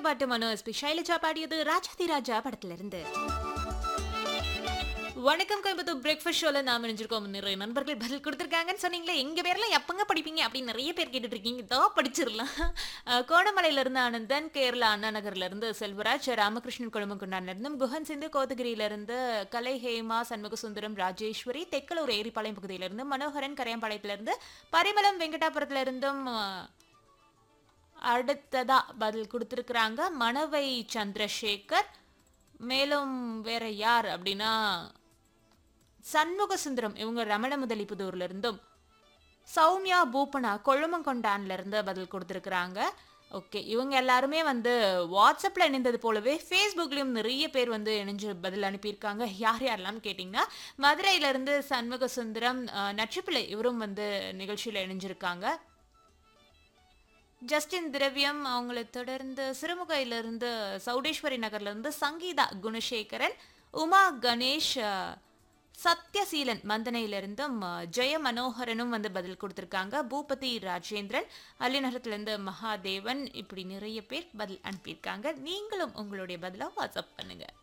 பாட்டு மனோ எஸ்பி ஷைலஜா பாடியது ராஜாதி ராஜா படத்துல இருந்து வணக்கம் கோயம்புத்தூர் பிரேக்ஃபாஸ்ட் ஷோல நாம நினைச்சிருக்கோம் நிறைய நண்பர்கள் பதில் கொடுத்துருக்காங்கன்னு சொன்னீங்களே எங்க பேர்லாம் எப்பங்க படிப்பீங்க அப்படின்னு நிறைய பேர் கேட்டுட்டு இருக்கீங்க இதோ படிச்சிடலாம் அஹ், கோணமலையில இருந்து ஆனந்தன் கேரளா அண்ணா நகர்ல இருந்து செல்வராஜ் ராமகிருஷ்ணன் குளமங்குண்டான்ல இருந்தும் குஹன் சிந்து கோத்தகிரியில இருந்து கலை ஹேமா சண்முக சுந்தரம் ராஜேஸ்வரி தெக்கலூர் ஏரிப்பாளையம் பகுதியில இருந்து மனோகரன் கரையம்பாளையத்துல இருந்து பரிமளம் வெங்கடாபுரத்துல இருந்தும் அஹ், அடுத்ததா பதில் கொடுத்துருக்குறாங்க மணவை சந்திரசேகர் மேலும் வேற யார் அப்படின்னா சண்முக சுந்தரம் இவங்க ரமண முதலிப்புதூர்ல இருந்தும் சௌமியா பூப்பனா கொழுமங்கொண்டான்ல இருந்து பதில் கொடுத்துருக்குறாங்க ஓகே இவங்க எல்லாருமே வந்து வாட்ஸ்அப்பில் இணைந்தது போலவே ஃபேஸ்புக்லேயும் நிறைய பேர் வந்து இணைஞ்சு பதில் அனுப்பியிருக்காங்க யார் யாரெல்லாம் கேட்டிங்கன்னா மதுரையிலேருந்து சண்முக சுந்தரம் அஹ், நச்சுப்பிள்ளை இவரும் வந்து நிகழ்ச்சியில் இணைஞ்சிருக்காங்க ஜஸ்டின் திரவியம் அவங்களை தொடர்ந்து சிறுமுகையிலிருந்து சௌடேஸ்வரி நகர்லேருந்து சங்கீதா குணசேகரன் உமா கணேஷ் அஹ், சத்யசீலன் மந்தனையிலிருந்தும் அஹ், ஜெய மனோகரனும் வந்து பதில் கொடுத்துருக்காங்க பூபதி ராஜேந்திரன் அள்ளிநகரத்துலேருந்து மகாதேவன் இப்படி நிறைய பேர் பதில் அனுப்பியிருக்காங்க நீங்களும் உங்களுடைய பதிலாக வாட்ஸ்அப் பண்ணுங்க